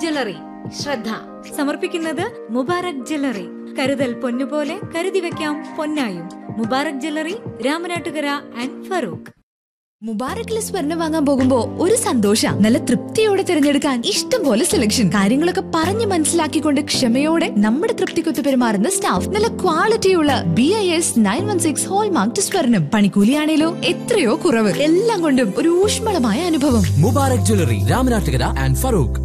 jewellery ശ്രദ്ധ സമർപ്പിക്കുന്നത് Mubarak jewellery കരുതൽ പൊന്നുപോലെ കരുതി വെക്കാം പൊന്നായും മുബാറക് ജ്വല്ലറി രാമനാട്ടുകര ആൻഡ് ഫറൂഖ് മുബാറക്കിലെ സ്വർണം വാങ്ങാൻ പോകുമ്പോ ഒരു സന്തോഷ നല്ല തൃപ്തിയോടെ തിരഞ്ഞെടുക്കാൻ ഇഷ്ടം പോലെ സെലക്ഷൻ കാര്യങ്ങളൊക്കെ പറഞ്ഞു മനസ്സിലാക്കിക്കൊണ്ട് ക്ഷമയോടെ നമ്മുടെ തൃപ്തിക്കൊത്ത് പെരുമാറുന്ന സ്റ്റാഫ് നല്ല ക്വാളിറ്റിയുള്ള B I S nine one six hallmark സ്വർണം പണിക്കൂലിയാണേലോ എത്രയോ കുറവ് എല്ലാം കൊണ്ടും ഒരു ഊഷ്മളമായ അനുഭവം മുബാറക് ജ്വല്ലറി രാമനാട്ടുകര ആൻഡ് ഫറൂഖ്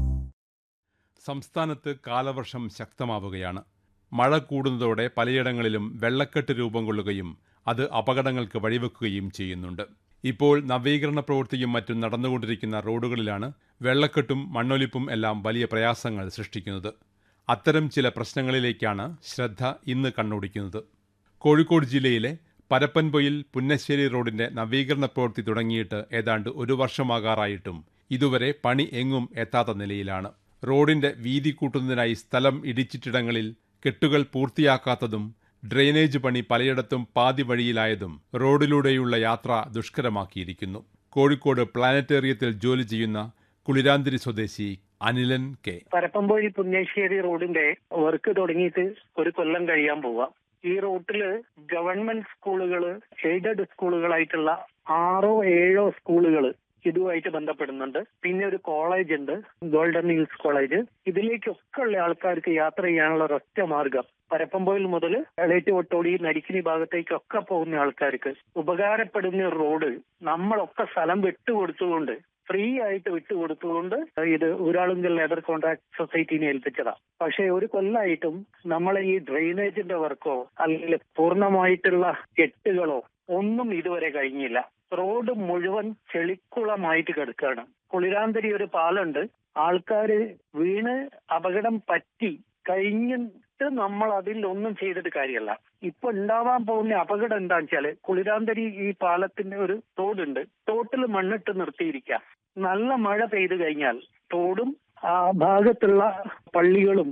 സംസ്ഥാനത്ത് കാലവർഷം ശക്തമാവുകയാണ് മഴ കൂടുന്നതോടെ പലയിടങ്ങളിലും വെള്ളക്കെട്ട് രൂപം കൊള്ളുകയും അത് അപകടങ്ങൾക്ക് വഴിവെക്കുകയും ചെയ്യുന്നുണ്ട് ഇപ്പോൾ നവീകരണ പ്രവൃത്തിയും മറ്റും നടന്നുകൊണ്ടിരിക്കുന്ന റോഡുകളിലാണ് വെള്ളക്കെട്ടും മണ്ണൊലിപ്പും എല്ലാം വലിയ പ്രയാസങ്ങൾ സൃഷ്ടിക്കുന്നത് അത്തരം ചില പ്രശ്നങ്ങളിലേക്കാണ് ശ്രദ്ധ ഇന്ന് കണ്ണോടിക്കുന്നത് കോഴിക്കോട് ജില്ലയിലെ പരപ്പൻപൊയിൽ പുന്നശ്ശേരി റോഡിന്റെ നവീകരണ പ്രവൃത്തി തുടങ്ങിയിട്ട് ഏതാണ്ട് ഒരു വർഷമാകാറായിട്ടും ഇതുവരെ പണി എങ്ങും എത്താത്ത നിലയിലാണ് റോഡിന്റെ വീതി കൂട്ടുന്നതിനായി സ്ഥലം ഇടിച്ചിട്ടിടങ്ങളിൽ കെട്ടുകൾ പൂർത്തിയാക്കാത്തതും ഡ്രെയിനേജ് പണി പലയിടത്തും പാതി വഴിയിലായതും റോഡിലൂടെയുള്ള യാത്ര ദുഷ്കരമാക്കിയിരിക്കുന്നു കോഴിക്കോട് പ്ലാനറ്റേറിയത്തിൽ ജോലി ചെയ്യുന്ന കുളിരാന്തിരി സ്വദേശി അനിലൻ കെ പരപ്പമ്പൊഴി പുന്നേശ്ശേരി റോഡിന്റെ വർക്ക് തുടങ്ങിയിട്ട് ഒരു കൊല്ലം കഴിയാൻ പോവാ ഈ റൂട്ടില് ഗവൺമെന്റ് സ്കൂളുകള് എയ്ഡഡ് സ്കൂളുകളായിട്ടുള്ള ആറോ ഏഴോ സ്കൂളുകള് ഇതുമായിട്ട് ബന്ധപ്പെടുന്നുണ്ട് പിന്നെ ഒരു കോളേജ് ഉണ്ട് ഗോൾഡൻ ഹിൽസ് കോളേജ് ഇതിലേക്കൊക്കെ ഉള്ള ആൾക്കാർക്ക് യാത്ര ചെയ്യാനുള്ള ഒരൊറ്റ മാർഗം പരപ്പമ്പോയിൽ മുതൽ എളേറ്റ് ഒട്ടോടി നരിക്കിനി ഭാഗത്തേക്കൊക്കെ പോകുന്ന ആൾക്കാർക്ക് ഉപകാരപ്പെടുന്ന റോഡ് നമ്മളൊക്കെ സ്ഥലം വിട്ടുകൊടുത്തുകൊണ്ട് ഫ്രീ ആയിട്ട് വിട്ടുകൊടുത്തുകൊണ്ട് ഇത് ഊരാളുങ്കൽ ലേബർ കോൺട്രാക്ട് സൊസൈറ്റിനെ ഏൽപ്പിച്ചതാ പക്ഷെ ഒരു കൊല്ലായിട്ടും നമ്മളെ ഈ ഡ്രെയിനേജിന്റെ വർക്കോ അല്ലെങ്കിൽ പൂർണ്ണമായിട്ടുള്ള കെട്ടുകളോ ഒന്നും ഇതുവരെ കഴിഞ്ഞില്ല റോഡ് മുഴുവൻ ചെളിക്കുളമായിട്ട് കിടക്കുകയാണ് കുളിരാന്തരി ഒരു പാലുണ്ട് ആൾക്കാര് വീണ് അപകടം പറ്റി കഴിഞ്ഞിട്ട് നമ്മൾ അതിൽ ഒന്നും ചെയ്തിട്ട് കാര്യമല്ല ഇപ്പൊ ഉണ്ടാവാൻ പോകുന്ന അപകടം എന്താ വെച്ചാല് കുളിരാന്തരി ഈ പാലത്തിന്റെ ഒരു തോടുണ്ട് തോട്ടിൽ മണ്ണിട്ട് നിർത്തിയിരിക്കുക നല്ല മഴ പെയ്തു കഴിഞ്ഞാൽ തോടും ആ ഭാഗത്തുള്ള പള്ളികളും